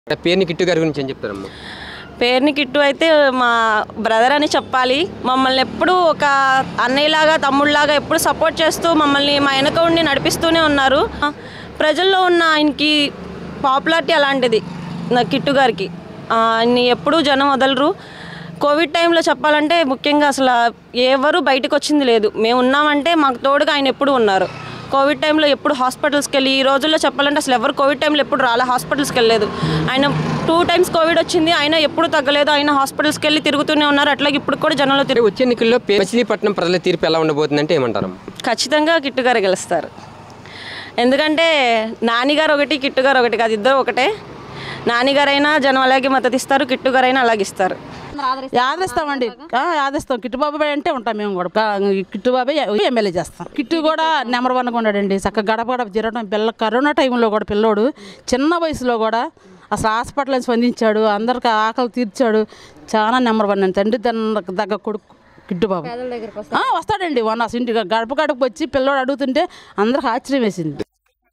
పేరుని కిట్టు గారి గురించి ఏం చెప్తారమ్మా పేరుని కిట్టు అయితే మా బ్రదర్ అని చెప్పాలి మమ్మల్ని ఎప్పుడు ఒక అన్నయ్యలాగా తమ్ముళ్ళలాగా ఎప్పుడు సపోర్ట్ చేస్తూ మమ్మల్ని మా వెనక ఉండి నడిపిస్తూనే ఉన్నారు ప్రజల్లో ఉన్న ఆయనకి పాపులారిటీ అలాంటిది నా కిట్టు గారికి ఆ, ఆయన్ని ఎప్పుడూ జనం వదలరు కోవిడ్ టైంలో చెప్పాలంటే ముఖ్యంగా అసలు ఎవరు బయటకు వచ్చింది లేదు మేము ఉన్నామంటే మాకు తోడుగా ఆయన ఎప్పుడు ఉన్నారు కోవిడ్ టైంలో ఎప్పుడు హాస్పిటల్స్కి వెళ్ళి ఈ రోజుల్లో చెప్పాలంటే అసలు ఎవరు కోవిడ్ టైంలో ఎప్పుడు రాలే హాస్పిటల్స్కి వెళ్ళలేదు ఆయన టూ టైమ్స్ కోవిడ్ వచ్చింది ఆయన ఎప్పుడు తగ్గలేదు ఆయన హాస్పిటల్స్కి వెళ్ళి తిరుగుతూనే ఉన్నారు అట్లాగే ఇప్పుడు కూడా జనంలో తిరుగు వచ్చే ఎన్నికల్లో పే- మచిలీపట్నం ప్రజల తీర్పు ఎలా ఉండబోతుందంటే ఏమంటారమ్మా ఖచ్చితంగా కిట్టు గారు గెలుస్తారు ఎందుకంటే నానిగారు ఒకటి కిట్టు గారు ఒకటి కాదు ఇద్దరు ఒకటే నానిగారైనా జనం అలాగే మద్దతు ఇస్తారు కిట్టు గారైనా అలాగే ఇస్తారు ఆదరిస్తామండి ఆ, ఆదరిస్తాం కిట్టుబాబాయ్ అంటే ఉంటాం మేము కూడా కా- కిట్టుబాబాయ్ ఎమ్మెల్యే చేస్తాం కిట్టు కూడా నెంబర్ వన్గా ఉన్నాడండి చక్కగా గడప గడప తిరగడం పిల్ల కరోనా టైంలో కూడా పిల్లోడు చిన్న వయసులో కూడా అసలు హాస్పిటల్ స్పందించాడు అందరికి ఆకలి తీర్చాడు చాలా నెంబర్ వన్ అండి తండ్రి తన దగ్గర కొడుకు కిట్టుబాబు ఆ, వస్తాడండి వన్ అసలు ఇంటికి గడప గడపకు వచ్చి పిల్లోడు అడుగుతుంటే అందరికి ఆశ్చర్యం వేసింది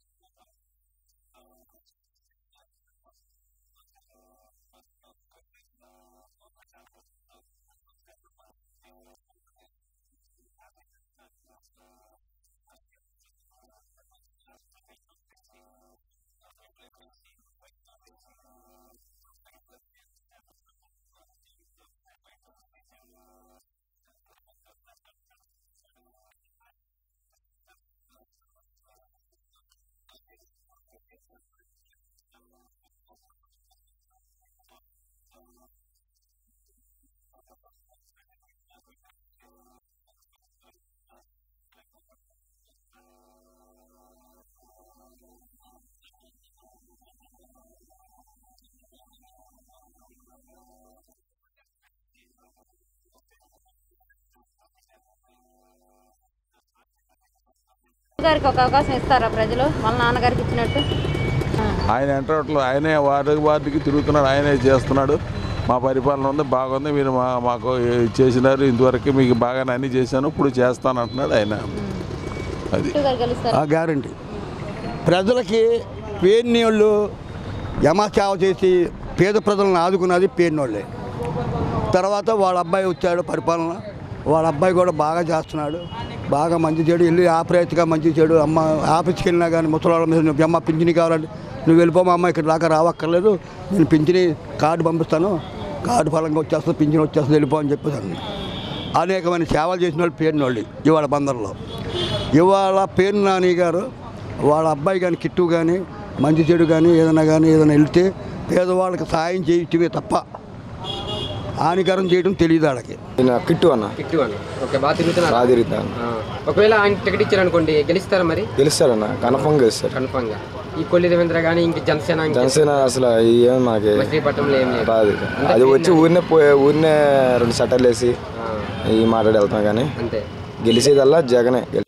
గారికి ఒక అవకాశం ఇస్తారా ప్రజలు వాళ్ళ నాన్నగారికి ఇచ్చినట్టు ఆయన ఎంటర్లో ఆయనే వార్డు వార్డుకి తిరుగుతున్నాడు ఆయనే చేస్తున్నాడు మా పరిపాలన ఉంది బాగుంది మీరు మా మాకు చేసినారు ఇంతవరకు మీకు బాగానే అన్ని చేశాను ఇప్పుడు చేస్తాను అంటున్నాడు ఆయన అది కిట్టు గారు గెలుస్తారు ఆ గ్యారంటీ ప్రజలకి పేరునోళ్ళు యమసేవ చేసి పేద ప్రజలను ఆదుకున్నది పేరునోళ్ళే తర్వాత వాళ్ళ అబ్బాయి వచ్చాడు పరిపాలన వాళ్ళ అబ్బాయి కూడా బాగా చేస్తున్నాడు బాగా మంచి చెడు వెళ్ళి ఆపరేట్గా మంచి చెడు అమ్మ ఆఫీస్కి వెళ్ళినా కానీ ముసలాళ్ళ మీద నువ్వు అమ్మ పింఛని కావాలంటే నువ్వు వెళ్ళిపో మా అమ్మ ఇక్కడ దాకా రావక్కర్లేదు నేను పింఛని కార్డు పంపిస్తాను కార్డు ఫలంగా వచ్చేస్తుంది పింఛన్ వచ్చేస్తుంది వెళ్ళిపో అని చెప్పేదాన్ని అనేకమైన సేవలు చేసిన వాళ్ళు పేరున వాళ్ళు ఇవాళ బందర్లో ఇవాళ పేరు నాని గారు వాళ్ళ అబ్బాయి కానీ కిట్టు కానీ మంచి చెడు కానీ ఏదైనా కానీ ఏదైనా వెళ్తే పేదవాళ్ళకి సాయం చేయటమే తప్ప హానికరం చేయడం తెలియదు వాళ్ళకి నేను కిట్టు అన్న కిట్టు అని ఓకే బాగా తిరుగుతున్నారు బాగా తిరుగుతాను ఆ, ఒకవేళ ఆయన టికెట్ ఇచ్చారనుకోండి గెలుస్తారా మరి గెలుస్తారన్న కన్ఫర్మ్ గెలుస్తారు కన్ఫామ్ గా ఈ కొల్లి రవీంద్ర కానీ ఇంక జనసేన ఇంక జనసేన అసలు ఏం మనకి మచిలీపట్నంలో ఏం లేదు రాదు అది వచ్చి ఊరినే పోయి ఊరినే రెండు సట్టర్లు వేసి ఆ, ఈ మాట్లాడి వెళ్తాం కానీ అంతే గెలిచేదల్లా జగనే గెలి-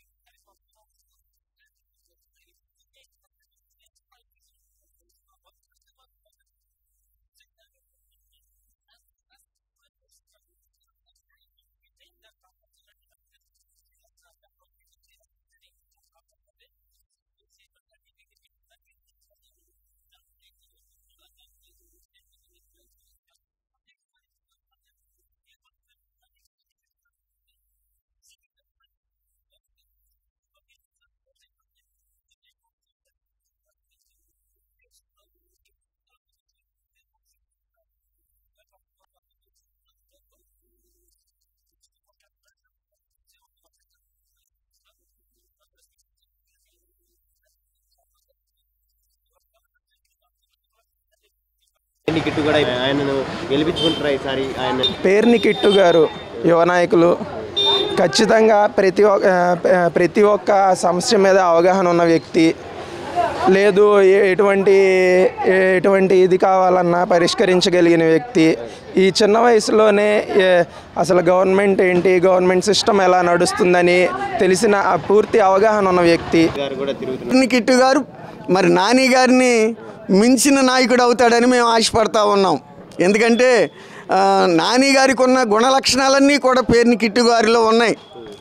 కిట్టు కూడా ఆయనను గెలిపించుకుంటారా ఈసారి ఆయన పేర్ని కిట్టు గారు యువ నాయకులు ఖచ్చితంగా ప్రతి ఒక్క ఆ, ప్రతి ఒక్క సమస్య మీద అవగాహన ఉన్న వ్యక్తి లేదు ఏ- ఎటువంటి ఏ- ఎటువంటి ఇది కావాలన్నా పరిష్కరించగలిగిన వ్యక్తి ఈ చిన్న వయసులోనే ఏ- అసలు గవర్నమెంట్ ఏంటి గవర్నమెంట్ సిస్టమ్ ఎలా నడుస్తుందని తెలిసిన ఆ పూర్తి అవగాహన ఉన్న వ్యక్తి గారు కూడా తిరుగుతున్నారు కిట్టు గారు మరి నాని గారిని మించిన నాయకుడు అవుతాడని మేము ఆశపడతా ఉన్నాం ఎందుకంటే ఆ, నాని గారికి ఉన్న గుణ లక్షణాలన్నీ కూడా పేరుని కిట్టు గారిలో ఉన్నాయి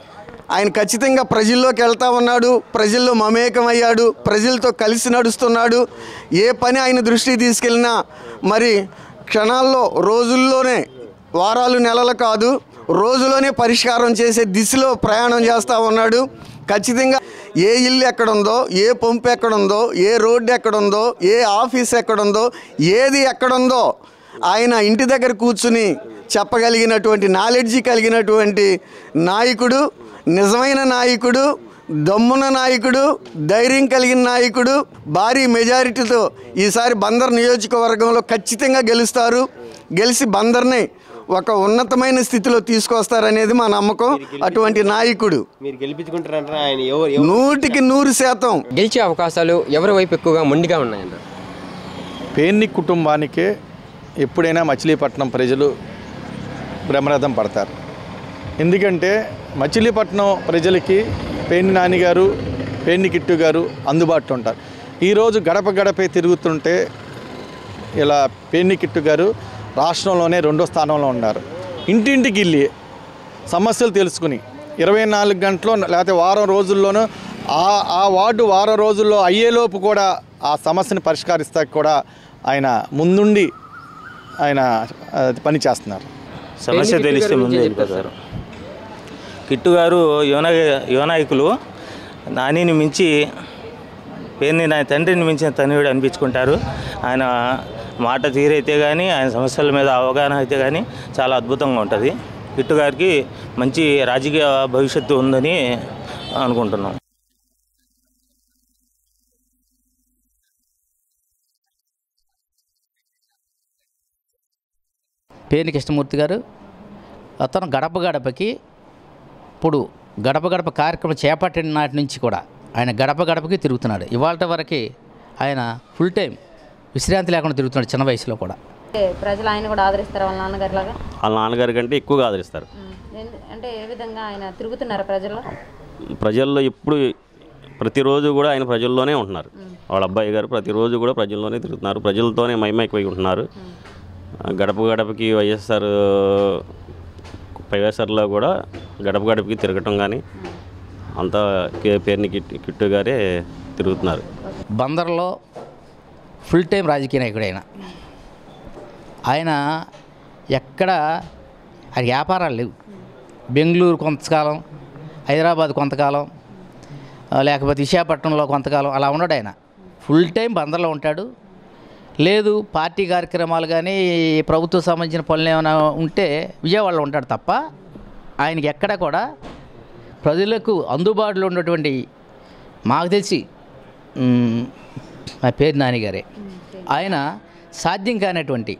ఆయన ఖచ్చితంగా ప్రజల్లోకి వెళ్తా ఉన్నాడు ప్రజల్లో మమేకమయ్యాడు ప్రజలతో కలిసి నడుస్తున్నాడు ఏ పని ఆయన దృష్టికి తీసుకెళ్ళినా మరి క్షణాల్లో రోజుల్లోనే వారాలు నెలలు కాదు రోజులోనే పరిష్కారం చేసే దిశలో ప్రయాణం చేస్తూ ఉన్నాడు ఖచ్చితంగా ఏ ఇల్లు ఎక్కడుందో ఏ పంపు ఎక్కడుందో ఏ రోడ్డు ఎక్కడుందో ఏ ఆఫీస్ ఎక్కడుందో ఏది ఎక్కడుందో ఆయన ఇంటి దగ్గర కూర్చుని చెప్పగలిగినటువంటి నాలెడ్జి కలిగినటువంటి నాయకుడు నిజమైన నాయకుడు దమ్మున నాయకుడు ధైర్యం కలిగిన నాయకుడు భారీ మెజారిటీతో ఈసారి బందర్ నియోజకవర్గంలో ఖచ్చితంగా గెలుస్తారు గెలిచి బందర్ని ఒక ఉన్నతమైన స్థితిలో తీసుకొస్తారనేది మా నమ్మకం అటువంటి నాయకుడు మీరు గెలిపించుకుంటారంటారా ఆయన ఎవరు ఎవరు నూటికి నూరు శాతం గెలిచే అవకాశాలు ఎవరి వైపు ఎక్కువగా మొండిగా ఉన్నాయంట పేర్ని కుటుంబానికే ఎప్పుడైనా మచిలీపట్నం ప్రజలు బ్రహ్మరథం పడతారు ఎందుకంటే మచిలీపట్నం ప్రజలకి పేర్ని నానిగారు పేర్ని కిట్టు గారు అందుబాటులో ఉంటారు ఈరోజు గడప గడపే తిరుగుతుంటే ఇలా పేర్ని కిట్టు గారు రాష్ట్రంలోనే రెండో స్థానంలో ఉన్నారు ఇంటింటికి వెళ్ళి సమస్యలు తెలుసుకుని ఇరవై నాలుగు గంటలు లేకపోతే వారం రోజుల్లోనూ ఆ ఆ వార్డు వారం రోజుల్లో అయ్యేలోపు కూడా ఆ సమస్యను పరిష్కరిస్తాక కూడా ఆయన ముందుండి ఆయన ఆ, పని చేస్తున్నారు సమస్య కిట్టు తెలిస్తే గారి ముందు గురించి వెళ్ళిపోతారు కిట్టు గారు యువన యువనాయకులు నానిని మించి పేరుని నా తండ్రిని మించిన తనయుడు అనిపించుకుంటారు ఆయన మాట తీరైతే కానీ ఆయన సమస్యల మీద అవగాహన అయితే కానీ చాలా అద్భుతంగా ఉంటుంది కిట్టు గారికి మంచి రాజకీయ భవిష్యత్తు ఉందని అనుకుంటున్నాం పేరుని కృష్ణమూర్తి గారు అతను గడప గడపకి ఇప్పుడు గడప గడప కార్యక్రమం చేపట్టిన నాటి నుంచి కూడా ఆయన గడప గడపకి తిరుగుతున్నాడు ఇవాళ వరకు ఆయన ఫుల్ టైం విశ్రాంతి లేకుండా తిరుగుతున్నాడు చిన్న వయసులో కూడా అంటే ప్రజలు ఆయన కూడా ఆదరిస్తారు వాళ్ళ నాన్నగారి లాగా వాళ్ళ నాన్నగారి కంటే ఎక్కువగా ఆదరిస్తారు ఎందు- అంటే ఏ విధంగా ఆయన తిరుగుతున్నారు ప్రజల్లో ప్రజల్లో ఎప్పుడు ప్రతిరోజు కూడా ఆయన ప్రజల్లోనే ఉంటున్నారు వాళ్ళ అబ్బాయి గారు ప్రతిరోజు కూడా ప్రజల్లోనే తిరుగుతున్నారు ప్రజలతోనే మైమైపోయి ఉంటున్నారు గడప గడపకి వైఎస్ఆర్ వైఎస్ఆర్లో కూడా గడప గడపకి తిరగటం కానీ అంతా కే- పేరుని కిట్టు కిట్టు గారే తిరుగుతున్నారు బందర్లో ఫుల్ టైం రాజకీయ నాయకుడు ఆయన ఆయన ఎక్కడ ఆయన వ్యాపారాలు లేవు బెంగళూరు కొంతకాలం హైదరాబాద్ కొంతకాలం ఆ, లేకపోతే విశాఖపట్నంలో కొంతకాలం అలా ఉన్నాడు ఆయన ఫుల్ టైం బందర్లో ఉంటాడు లేదు పార్టీ కార్యక్రమాలు కానీ ప్రభుత్వం సంబంధించిన పనులు ఏమైనా ఉంటే విజయవాడలో ఉంటాడు తప్ప ఆయనకి ఎక్కడ కూడా ప్రజలకు అందుబాటులో ఉన్నటువంటి మాకు తెలిసి మ్, మా పేరు నానిగారే ఆయన సాధ్యం కానటువంటి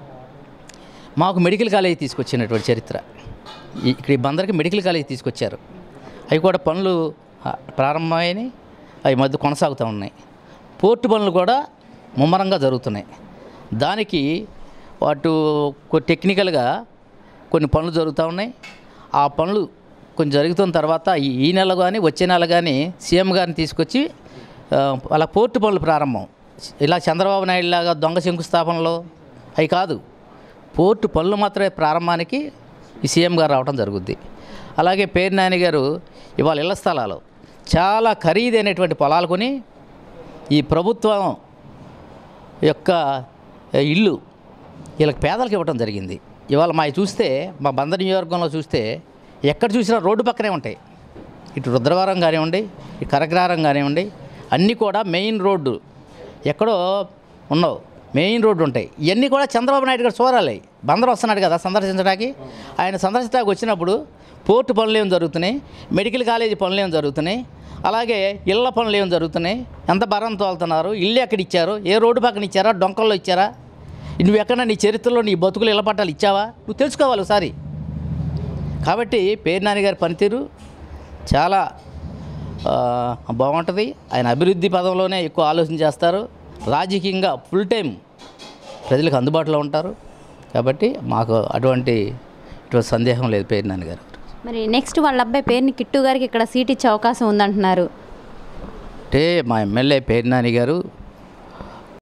మాకు మెడికల్ కాలేజీ తీసుకొచ్చినటువంటి చరిత్ర ఈ- ఇక్కడ ఈ బందర్కి మెడికల్ కాలేజీ తీసుకొచ్చారు అవి కూడా పనులు ఆ, ప్రారంభమైనాయి అవి మధ్య కొనసాగుతూ ఉన్నాయి పోర్టు పనులు కూడా ముమ్మరంగా జరుగుతున్నాయి దానికి వాటు కొ- టెక్నికల్గా కొన్ని పనులు జరుగుతూ ఉన్నాయి ఆ పనులు కొంచెం జరుగుతున్న తర్వాత ఈ ఈ నెల కానీ వచ్చే నెల కానీ సీఎం గారిని తీసుకొచ్చి ఆ, అలా పోర్టు పనులు ప్రారంభం ఇలా చంద్రబాబు నాయుడు లాగా దొంగ శంకుస్థాపనలో అవి కాదు పోర్టు పనులు మాత్రమే ప్రారంభానికి ఈ సీఎం గారు రావడం జరుగుద్ది అలాగే పేరు నాని గారు ఇవాళ ఇళ్ల స్థలాలు చాలా ఖరీదైనటువంటి పొలాలు కొని ఈ ప్రభుత్వం యొక్క ఇల్లు వీళ్ళకి పేదలకు ఇవ్వడం జరిగింది ఇవాళ మా చూస్తే మా బందర్ నియోజకవర్గంలో చూస్తే ఎక్కడ చూసినా రోడ్డు పక్కనే ఉంటాయి ఇటు రుద్రవరం కానివ్వండి ఇటు కరగ్రహారం కానివ్వండి అన్నీ కూడా మెయిన్ రోడ్డు ఎక్కడో ఉండవు మెయిన్ రోడ్డు ఉంటాయి ఇవన్నీ కూడా చంద్రబాబు నాయుడు గారు చూడాలి బందర్ వస్తున్నాడు కదా సందర్శించడానికి ఆయన సందర్శించడానికి వచ్చినప్పుడు పోర్టు పనులు ఏం జరుగుతున్నాయి మెడికల్ కాలేజీ పనులు ఏం జరుగుతున్నాయి అలాగే ఇళ్ళ పనులు ఏం జరుగుతున్నాయి ఎంత బరం తోలుతున్నారు ఇల్లు ఎక్కడ ఇచ్చారు ఏ రోడ్డు పక్కన ఇచ్చారా డొంకల్లో ఇచ్చారా నువ్వు ఎక్కడ నీ చరిత్రలో నీ బతుకులు ఇళ్ళ పట్టాలు ఇచ్చావా నువ్వు తెలుసుకోవాలి ఒకసారి కాబట్టి పేరు నాన్నగారి పనితీరు చాలా ఆ, బాగుంటుంది ఆయన అభివృద్ధి పదంలోనే ఎక్కువ ఆలోచన చేస్తారు రాజకీయంగా ఫుల్ టైం ప్రజలకు అందుబాటులో ఉంటారు కాబట్టి మాకు అటువంటి ఇటువంటి సందేహం లేదు పేరు నాన్నగారు మరి నెక్స్ట్ వాళ్ళ అబ్బాయి పేరుని కిట్టు గారికి ఇక్కడ సీట్ ఇచ్చే అవకాశం ఉందంటున్నారు అంటే మా ఎమ్మెల్యే పేరు నాని గారు